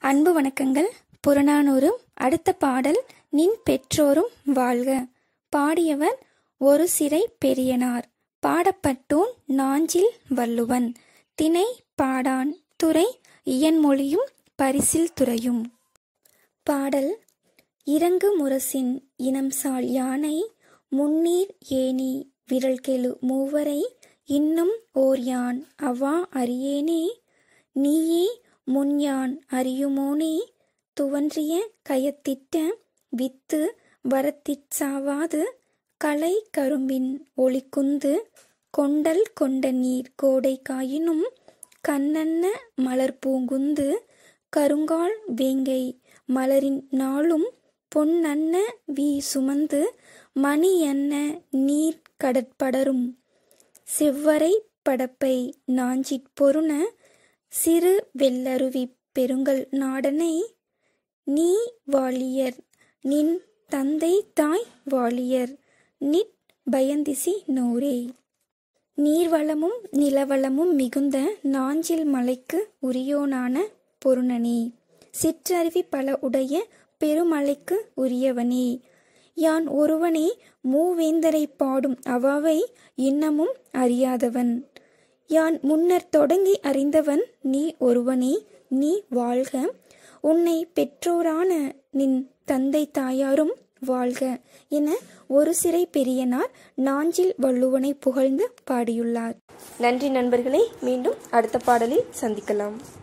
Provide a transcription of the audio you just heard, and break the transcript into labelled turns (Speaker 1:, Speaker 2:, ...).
Speaker 1: அன்பு வணக்கங்கள் புறநானூறும் அடுத்த பாடல் நின் பெற்றோரும் வாழ்க பாடியவர் ஒரு சிறை பெரியனார் பாடப்பட்டோன் நாஞ்சில் வள்ளுவன் திணை பாடான் துறை இயன்மொழியும் பரிசில் துறையும் பாடல் இறங்கு முரசின் இனம்சால் யானை முன்னீர் ஏனி விரல்கெழு மூவரை இன்னும் ஓர் யான் அவா அறியேனே நீயே முன்யான் அறியுமோனே துவன்றிய கயத்திட்ட வித்து வரத்திற்சாவாது கலை கரும்பின் ஒளிக்குந்து கொண்டல் கொண்ட நீர் கோடை காயினும் கண்ணன்ன மலர் பூங்குந்து கருங்கால் வேங்கை மலரின் நாளும் பொன்னன்ன வீ சுமந்து மணியன்ன நீர் கடற்படரும் செவ்வரை படப்பை நாஞ்சிற் பொருண சிறு வெள்ளருவி பெருங்கல் நாடனை நீ வாழியர் நின் தந்தை தாய் வாழியர் நிற் பயந்திசி நோரே நீர்வளமும் நிலவளமும் மிகுந்த நாஞ்சில் மலைக்கு உரியோனான பொருணனே சிற்றருவி பல உடைய பெருமலைக்கு உரியவனே யான் ஒருவனே மூவேந்தரை பாடும் அவாவை இன்னமும் அறியாதவன் யான் முன்னர் தொடங்கி அறிந்தவன் நீ ஒருவனே நீ வாழ்க உன்னை பெற்றோரான நின் தந்தை தாயாரும் வாழ்க என ஒரு சிறை பெரியனார் நாஞ்சில் வள்ளுவனை புகழ்ந்து பாடியுள்ளார் நன்றி நண்பர்களே மீண்டும் அடுத்த பாடலில் சந்திக்கலாம்